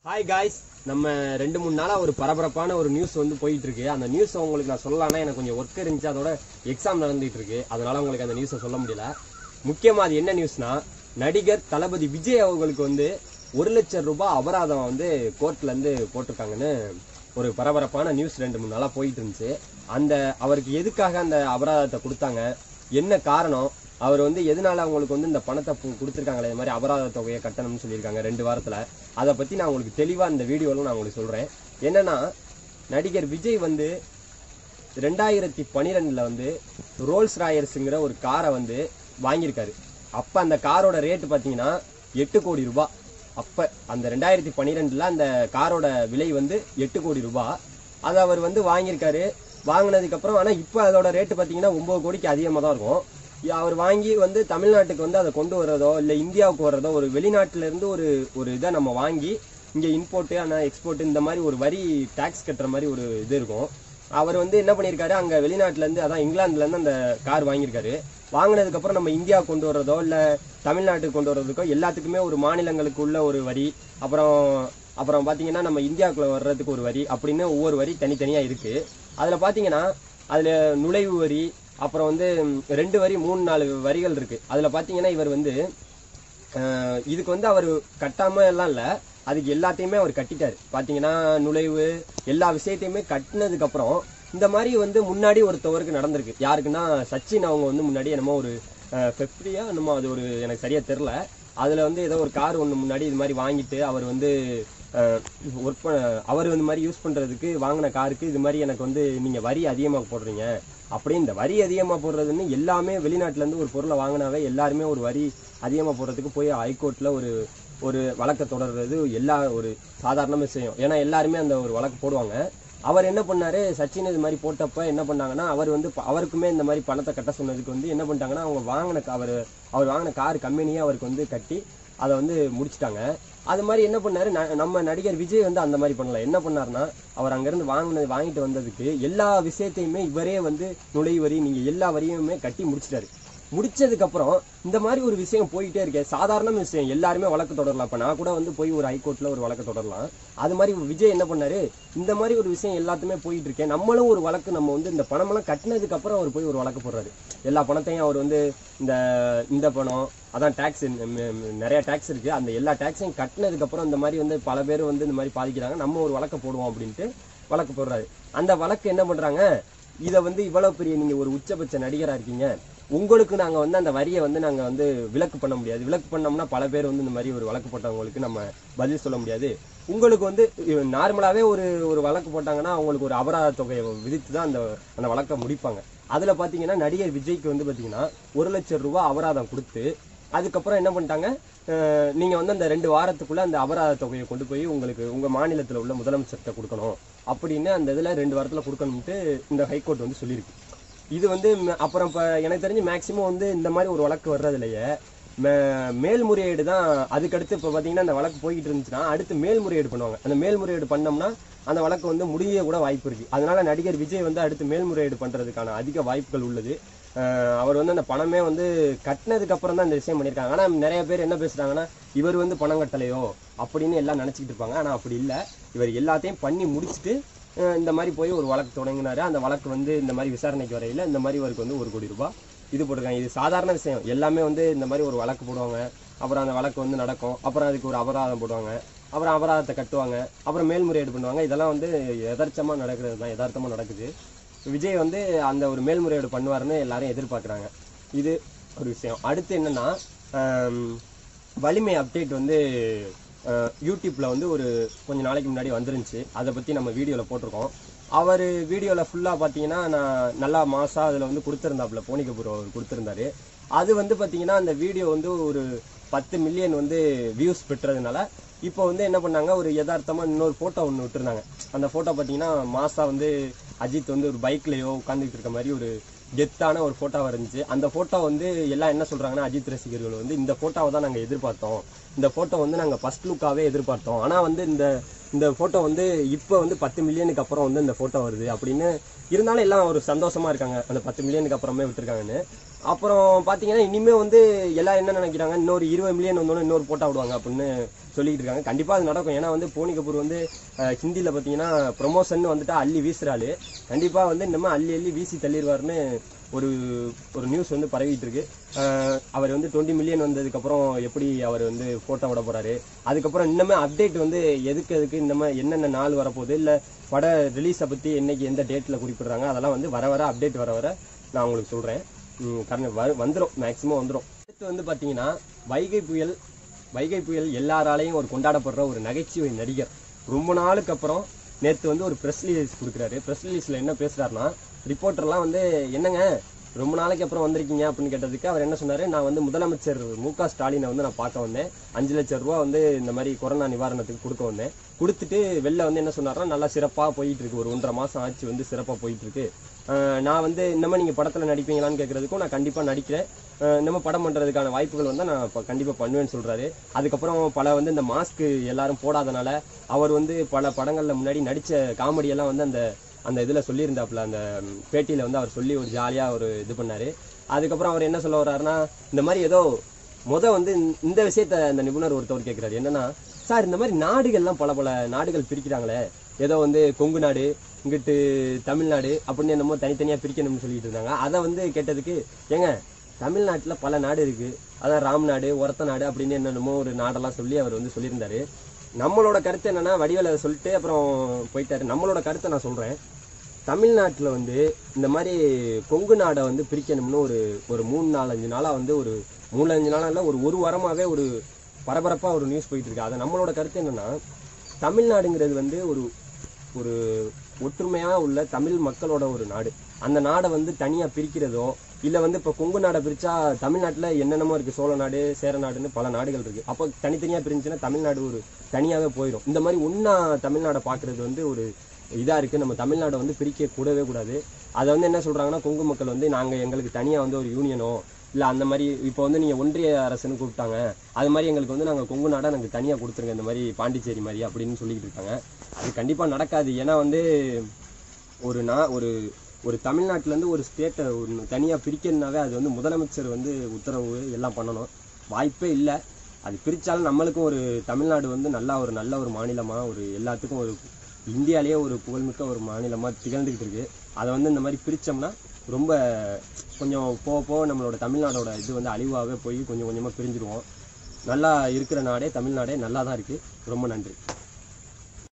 hi guys நம்ம ரெண்டு மூணு நாளா ஒரு பரபரப்பான ஒரு நியூஸ் வந்து போயிட்டு இருக்கு அந்த நியூஸ் உங்களுக்கு நான் சொல்லலாம்னா எனக்கு கொஞ்சம் ஒர்க் இருந்துச்சு அதோட எக்ஸாம் நடந்துட்டு இருக்கு அதனால உங்களுக்கு அந்த நியூஸை சொல்ல முடியல முக்கியமா அது என்ன நியூஸ்னா நடிகர் தளபதி விஜய் அவர்களுக்கு வந்து ஒரு லட்சம் ரூபாய் அபராதம் வந்து கோர்ட்ல இருந்து போட்டிருக்காங்கன்னு ஒரு பரபரப்பான நியூஸ் ரெண்டு மூணு நாளா போயிட்டு இருந்துச்சு அந்த அவருக்கு எதுக்காக அந்த அபராதத்தை கொடுத்தாங்க என்ன காரணம் அவர் வந்து எதனால அவங்களுக்கு வந்து இந்த பணத்தை பு- கொடுத்திருக்காங்களே இந்த மாதிரி அபராத தொகையை கட்டணும்னு சொல்லியிருக்காங்க ரெண்டு வாரத்துல அதை பத்தி நான் உங்களுக்கு தெளிவா இந்த வீடியோல நான் உங்களுக்கு சொல்றேன் என்னன்னா நடிகர் விஜய் வந்து ரெண்டாயிரத்தி பன்னிரெண்டுல வந்து ரோல்ஸ் ராயர்ஸுங்கிற ஒரு காரை வந்து வாங்கியிருக்காரு அப்ப அந்த காரோட ரேட் பாத்தீங்கன்னா எட்டு கோடி ரூபாய் அப்ப அந்த ரெண்டாயிரத்தி பன்னிரெண்டுல அந்த காரோட விலை வந்து எட்டு கோடி ரூபாய் அதை அவர் வந்து வாங்கியிருக்காரு வாங்கினதுக்கு அப்புறம் ஆனா இப்ப அதோட ரேட்டு பாத்தீங்கன்னா ஒன்பது கோடிக்கு அதிகமா தான் இருக்கும் இ- அவர் வாங்கி வந்து தமிழ்நாட்டுக்கு வந்து அதை கொண்டு வர்றதோ இல்ல இந்தியாவுக்கு வர்றதோ ஒரு வெளிநாட்டுல இருந்து ஒரு ஒரு இதை நம்ம வாங்கி இங்க இம்போர்ட் ஆனா எக்ஸ்போர்ட் இந்த மாதிரி ஒரு வரி டாக்ஸ் கட்டுற மாதிரி ஒரு இது இருக்கும் அவர் வந்து என்ன பண்ணியிருக்காரு அங்க வெளிநாட்டுல இருந்து அதான் இங்கிலாந்துல இருந்து அந்த கார் வாங்கியிருக்காரு வாங்கினதுக்கு அப்புறம் நம்ம இந்தியா கொண்டு வர்றதோ இல்ல தமிழ்நாட்டுக்கு கொண்டு வர்றதுக்கோ எல்லாத்துக்குமே ஒரு மாநிலங்களுக்கு உள்ள ஒரு வரி அப்புறம் அப்புறம் பாத்தீங்கன்னா நம்ம இந்தியாவுக்குள்ள வர்றதுக்கு ஒரு வரி அப்படின்னு ஒவ்வொரு வரி தனித்தனியா இருக்கு அதுல பாத்தீங்கன்னா அதுல நுழைவு வரி அப்புறம் வந்து ம், ரெண்டு வரி மூணு நாலு வரிகள் இருக்கு அதுல பாத்தீங்கன்னா இவர் வந்து அஹ், இதுக்கு வந்து அவர் கட்டாம எல்லாம் இல்ல அதுக்கு எல்லாத்தையுமே அவர் கட்டிட்டாரு பாத்தீங்கன்னா நுழைவு எல்லா விஷயத்தையுமே கட்டினதுக்கு அப்புறம் இந்த மாதிரி வந்து முன்னாடி ஒருத்தவருக்கு நடந்திருக்கு யாருக்குன்னா சச்சின் அவங்க வந்து முன்னாடி என்னமோ ஒரு ஃபெப்ரியா என்னமோ அது ஒரு எனக்கு சரியா தெரியல அதுல வந்து ஏதோ ஒரு கார் ஒண்ணு முன்னாடி இது மாதிரி வாங்கிட்டு அவர் வந்து ஒர்க் அவர் வந்து மாதிரி யூஸ் பண்றதுக்கு வாங்கின காருக்கு இது மாதிரி எனக்கு வந்து நீங்க வரி அதிகமா போடுறீங்க அப்படி இந்த வரி அதிகமா போடுறதுன்னு எல்லாமே வெளிநாட்டுல இருந்து ஒரு பொருளை வாங்கினாவே எல்லாருமே ஒரு வரி அதிகமா போடுறதுக்கு போய் ஹைகோர்ட்ல ஒரு ஒரு வழக்கை தொடர்றது எல்லா ஒரு சாதாரண விஷயம் ஏன்னா எல்லாருமே அந்த ஒரு வழக்கு போடுவாங்க அவர் என்ன பண்ணாரு சச்சின் இது மாதிரி போட்டப்ப என்ன பண்ணாங்கன்னா அவர் வந்து ப- அவருக்குமே இந்த மாதிரி பணத்தை கட்ட சொன்னதுக்கு வந்து என்ன பண்ணிட்டாங்கன்னா அவங்க வாங்கின அவர் அவர் வாங்கின கார் கம்பெனியே அவருக்கு வந்து கட்டி அதை வந்து முடிச்சிட்டாங்க அது மாதிரி என்ன பண்ணாரு ந- நம்ம நடிகர் விஜய் வந்து அந்த மாதிரி பண்ணல என்ன பண்ணாருன்னா அவர் அங்கிருந்து வாங்கினது வாங்கிட்டு வந்ததுக்கு எல்லா விஷயத்தையுமே இவரே வந்து நுழைவு வரி நீங்க எல்லா வரியுமே கட்டி முடிச்சிட்டாரு முடிச்சதுக்கு அப்புறம் இந்த மாதிரி ஒரு விஷயம் போயிட்டே இருக்கே சாதாரண விஷயம் எல்லாருமே வழக்கு தொடரலாம் இப்ப நான் கூட வந்து போய் ஒரு ஹைகோர்ட்ல ஒரு வழக்கு தொடரலாம் அது மாதிரி விஜய் என்ன பண்ணாரு இந்த மாதிரி ஒரு விஷயம் எல்லாத்துமே போயிட்டு இருக்கேன் நம்மளும் ஒரு வழக்கு நம்ம வந்து இந்த பணமெல்லாம் கட்டினதுக்கு அப்புறம் அவர் போய் ஒரு வழக்கு போடுறாரு எல்லா பணத்தையும் அவர் வந்து இந்த இந்த பணம் அதான் டாக்ஸ் நிறைய டாக்ஸ் இருக்கு அந்த எல்லா டாக்ஸையும் கட்டினதுக்கு அப்புறம் இந்த மாதிரி வந்து பல பேர் வந்து இந்த மாதிரி பாதிக்கிறாங்க நம்ம ஒரு வழக்கு போடுவோம் அப்படின்ட்டு வழக்கு போடுறாரு அந்த வழக்கு என்ன பண்றாங்க இதை வந்து இவ்வளவு பெரிய நீங்க ஒரு உச்சபட்ச நடிகரா இருக்கீங்க உங்களுக்கு நாங்க வந்து அந்த வரியை வந்து நாங்க வந்து விலக்கு பண்ண முடியாது விலக்கு பண்ணோம்னா பல பேர் வந்து இந்த மாதிரி ஒரு வழக்கு போட்டவங்களுக்கு நம்ம பதில் சொல்ல முடியாது உங்களுக்கு வந்து நார்மலாவே ஒரு ஒரு வழக்கு போட்டாங்கன்னா அவங்களுக்கு ஒரு அபராத தொகையை விதித்து தான் அந்த அந்த வழக்கை முடிப்பாங்க அதுல பாத்தீங்கன்னா நடிகர் விஜய்க்கு வந்து பாத்தீங்கன்னா ஒரு லட்சம் ரூபாய் அபராதம் கொடுத்து அதுக்கப்புறம் என்ன பண்ணிட்டாங்க அஹ், நீங்க வந்து அந்த ரெண்டு வாரத்துக்குள்ள அந்த அபராத தொகையை கொண்டு போய் உங்களுக்கு உங்க மாநிலத்துல உள்ள முதலமைச்சர்கிட்ட கொடுக்கணும் அப்படின்னு அந்த இதுல ரெண்டு வாரத்துல கொடுக்கணும்ட்டு இந்த ஹைகோர்ட் வந்து சொல்லியிருக்கு இது வந்து ம- அப்புறம் இப்ப எனக்கு தெரிஞ்சு மேக்சிமம் வந்து இந்த மாதிரி ஒரு வழக்கு வர்றதுலயே மே- மேல்முறையீடு தான் அதுக்கடுத்து இப்ப பாத்தீங்கன்னா அந்த வழக்கு போய்கிட்டு இருந்துச்சுன்னா அடுத்து மேல்முறையீடு பண்ணுவாங்க அந்த மேல்முறையீடு பண்ணோம்னா அந்த வழக்கு வந்து முடிய கூட வாய்ப்பு இருக்கு அதனால நடிகர் விஜய் வந்து அடுத்து மேல்முறையீடு பண்றதுக்கான அதிக வாய்ப்புகள் உள்ளது அஹ் அவர் வந்து அந்த பணமே வந்து கட்டினதுக்கு அப்புறம் தான் இந்த விஷயம் பண்ணியிருக்காங்க ஆனா நிறைய பேர் என்ன பேசுறாங்கன்னா இவர் வந்து பணம் கட்டலையோ அப்படின்னு எல்லாம் நினைச்சிட்டு இருப்பாங்க ஆனா அப்படி இல்ல இவர் எல்லாத்தையும் பண்ணி முடிச்சுட்டு அஹ் இந்த மாதிரி போய் ஒரு வழக்கு தொடங்கினாரு அந்த வழக்கு வந்து இந்த மாதிரி விசாரணைக்கு வரையில இந்த மாதிரி இவருக்கு வந்து ஒரு கோடி ரூபாய் இது போட்டிருக்காங்க இது சாதாரண விஷயம் எல்லாமே வந்து இந்த மாதிரி ஒரு வழக்கு போடுவாங்க அப்புறம் அந்த வழக்கு வந்து நடக்கும் அப்புறம் அதுக்கு ஒரு அபராதம் போடுவாங்க அப்புறம் அபராதத்தை கட்டுவாங்க அப்புறம் மேல்முறையீடு பண்ணுவாங்க இதெல்லாம் வந்து எதார்த்தமா நடக்கிறது தான் யதார்த்தமா நடக்குது விஜய் வந்து அந்த ஒரு மேல்முறையீடு பண்ணுவாருன்னு எல்லாரும் எதிர்பார்க்கறாங்க இது ஒரு விஷயம் அடுத்து என்னன்னா ஆம், வலிமை அப்டேட் வந்து அஹ், யூடியூப்ல வந்து ஒரு கொஞ்ச நாளைக்கு முன்னாடி வந்துருந்துச்சு அதை பத்தி நம்ம வீடியோல போட்டிருக்கோம் அவர் வீடியோல ஃபுல்லா பாத்தீங்கன்னா நான் நல்லா மாசா அதுல வந்து கொடுத்திருந்தாப்புல போனி கபூர் அவர் கொடுத்திருந்தாரு அது வந்து பாத்தீங்கன்னா அந்த வீடியோ வந்து ஒரு பத்து மில்லியன் வந்து வியூஸ் பெற்றதுனால இப்போ வந்து என்ன பண்ணாங்க ஒரு யதார்த்தமா இன்னொரு போட்டோ ஒன்று விட்டுருந்தாங்க அந்த போட்டோ பாத்தீங்கன்னா மாசா வந்து அஜித் வந்து ஒரு பைக்லயோ உட்காந்துட்டு இருக்க மாதிரி ஒரு கெத்தான ஒரு போட்டோவா இருந்துச்சு அந்த போட்டோ வந்து எல்லாம் என்ன சொல்றாங்கன்னா அஜித் ரசிகர்கள் வந்து இந்த போட்டோவை தான் நாங்க எதிர்பார்த்தோம் இந்த போட்டோ வந்து நாங்க ஃபர்ஸ்ட் லுக்காவே எதிர்பார்த்தோம் ஆனா வந்து இந்த இந்த போட்டோ வந்து இப்போ வந்து பத்து மில்லியனுக்கு அப்புறம் வந்து இந்த போட்டோ வருது அப்படின்னு இருந்தாலும் எல்லாம் ஒரு சந்தோஷமா இருக்காங்க அந்த பத்து மில்லியனுக்கு அப்புறமே விட்டுருக்காங்கன்னு அப்புறம் பாத்தீங்கன்னா இனிமே வந்து எல்லாரும் என்ன நினைக்கிறாங்க இன்னொரு இருபது மில்லியன் வந்தோடனே இன்னொரு போட்டா விடுவாங்க அப்படின்னு சொல்லிட்டு இருக்காங்க கண்டிப்பா அது நடக்கும் ஏன்னா வந்து போனி கபூர் வந்து அஹ், ஹிந்தில பாத்தீங்கன்னா ப்ரொமோஷன் வந்துட்டு அள்ளி வீசுறாரு கண்டிப்பா வந்து இன்னமே அள்ளி அள்ளி வீசி தள்ளிடுவாருன்னு ஒரு ஒரு நியூஸ் வந்து பரவிட்டு இருக்கு அஹ், அவர் வந்து டுவெண்ட்டி மில்லியன் வந்ததுக்கு அப்புறம் எப்படி அவர் வந்து போட்டோ விட போறாரு அதுக்கப்புறம் இன்னமே அப்டேட் வந்து எதுக்கு எதுக்கு இன்னமே என்னென்ன நாள் வரப்போகுது இல்ல பட ரிலீஸை பத்தி என்னைக்கு எந்த டேட்ல குறிப்பிடுறாங்க அதெல்லாம் வந்து வர வர அப்டேட் வர வர நான் உங்களுக்கு சொல்றேன் கரெக்ட் வந்துடும் மேக்ஸிமம் வந்துடும் அடுத்து வந்து பாத்தீங்கன்னா வைகை புயல் வைகை புயல் எல்லாராலையும் ஒரு கொண்டாடப்படுற ஒரு நகைச்சுவை நடிகர் ரொம்ப நாளுக்கு அப்புறம் நேத்து வந்து ஒரு ப்ரெஸ் ரிலீஸ் கொடுக்குறாரு ப்ரெஸ் ரிலீஸ்ல என்ன பேசுறாருன்னா ரிப்போர்ட்டர்லாம் வந்து என்னங்க ரொம்ப நாளைக்கு அப்புறம் வந்திருக்கீங்க அப்படின்னு கேட்டதுக்கு அவர் என்ன சொன்னாரு நான் வந்து முதலமைச்சர் மு க ஸ்டாலினை வந்து நான் பார்க்க வந்தேன் அஞ்சு லட்சம் ரூபா வந்து இந்த மாதிரி கொரோனா நிவாரணத்துக்கு கொடுக்க வந்தேன் கொடுத்துட்டு வெளில வந்து என்ன சொன்னாருன்னா நல்லா சிறப்பா போயிட்டு இருக்கு ஒரு ஒன்றரை மாசம் ஆச்சு வந்து சிறப்பா போயிட்டு இருக்கு அஹ் நான் வந்து இந்த மாதிரி நீங்க படத்துல நடிப்பீங்களான்னு கேட்கறதுக்கும் நான் கண்டிப்பா நடிக்கிறேன் அஹ் நம்ம படம் பண்றதுக்கான வாய்ப்புகள் வந்து நான் இப்ப கண்டிப்பா பண்ணுவேன்னு சொல்றாரு அதுக்கப்புறம் பல வந்து இந்த மாஸ்க் எல்லாரும் போடாதனால அவர் வந்து பல படங்கள்ல முன்னாடி நடிச்ச காமெடி எல்லாம் வந்து அந்த அந்த இதுல சொல்லியிருந்தாப்புல அந்த ம், பேட்டியில வந்து அவர் சொல்லி ஒரு ஜாலியா ஒரு இது பண்ணாரு அதுக்கப்புறம் அவர் என்ன சொல்ல வர்றாருன்னா இந்த மாதிரி ஏதோ முத வந்து இந்த- இந்த விஷயத்த அந்த நிபுணர் ஒருத்தவர் கேட்கிறாரு என்னன்னா சார் இந்த மாதிரி நாடுகள்லாம் பல பல நாடுகள் பிரிக்கிறாங்களே ஏதோ வந்து கொங்கு நாடு இங்கிட்டு தமிழ்நாடு அப்படின்னு என்னமோ தனித்தனியா பிரிக்கணும்னு சொல்லிட்டு இருந்தாங்க அதை வந்து கேட்டதுக்கு ஏங்க தமிழ்நாட்டுல பல நாடு இருக்கு அதான் ராம் நாடு ஒரத்த நாடு அப்படின்னு என்னென்னமோ ஒரு நாடெல்லாம் சொல்லி அவர் வந்து சொல்லியிருந்தாரு நம்மளோட கருத்து என்னன்னா வடிவேல அதை சொல்லிட்டு அப்புறம் போயிட்டாரு நம்மளோட கருத்தை நான் சொல்றேன் தமிழ்நாட்டுல வந்து இந்த மாதிரி கொங்கு நாடை வந்து பிரிக்கணும்னு ஒரு ஒரு மூணு நாலஞ்சு நாளா வந்து ஒரு மூணு அஞ்சு நாளா இல்ல ஒரு ஒரு வாரமாவே ஒரு பரபரப்பா ஒரு நியூஸ் போயிட்டு இருக்கு அது நம்மளோட கருத்து என்னன்னா தமிழ்நாடுங்கிறது வந்து ஒரு ஒரு ஒற்றுமையா உள்ள தமிழ் மக்களோட ஒரு நாடு அந்த நாடை வந்து தனியா பிரிக்கிறதோ இல்ல வந்து இப்ப கொங்கு நாடை பிரிச்சா தமிழ்நாட்டுல என்னென்னமோ இருக்கு சோழ நாடு சேர நாடுன்னு பல நாடுகள் இருக்கு அப்போ தனித்தனியா பிரிஞ்சுன்னா தமிழ்நாடு ஒரு தனியாவே போயிடும் இந்த மாதிரி ஒன்னா தமிழ்நாடை பாக்குறது வந்து ஒரு இதா இருக்கு நம்ம தமிழ்நாடை வந்து பிரிக்க கூடவே கூடாது அதை வந்து என்ன சொல்றாங்கன்னா கொங்கு மக்கள் வந்து நாங்க எங்களுக்கு தனியா வந்து ஒரு யூனியனோ இல்ல அந்த மாதிரி இப்போ வந்து நீங்க ஒன்றிய அரசுன்னு கூப்பிட்டாங்க அது மாதிரி எங்களுக்கு வந்து நாங்க கொங்கு நாடா நாங்க தனியா கொடுத்துருங்க இந்த மாதிரி பாண்டிச்சேரி மாதிரி அப்படின்னு சொல்லிட்டு இருக்காங்க அது கண்டிப்பா நடக்காது ஏன்னா வந்து ஒரு நா ஒரு ஒரு தமிழ்நாட்டுல இருந்து ஒரு ஸ்டேட்டை ஒன்று தனியா பிரிக்கணும்னாவே அது வந்து முதலமைச்சர் வந்து உத்தரவு எல்லாம் பண்ணணும் வாய்ப்பே இல்லை அது பிரிச்சாலும் நம்மளுக்கும் ஒரு தமிழ்நாடு வந்து நல்லா ஒரு நல்ல ஒரு மாநிலமா ஒரு எல்லாத்துக்கும் ஒரு இந்தியாலேயே ஒரு புகழ்மிக்க ஒரு மாநிலமா திகழ்ந்துகிட்டு இருக்கு அதை வந்து இந்த மாதிரி பிரிச்சோம்னா ரொம்ப கொஞ்சம் போக போக நம்மளோட தமிழ்நாடோட இது வந்து அழிவாகவே போய் கொஞ்சம் கொஞ்சமா பிரிஞ்சிருவோம் நல்லா இருக்கிற நாடே தமிழ்நாடே நல்லா தான் இருக்கு ரொம்ப நன்றி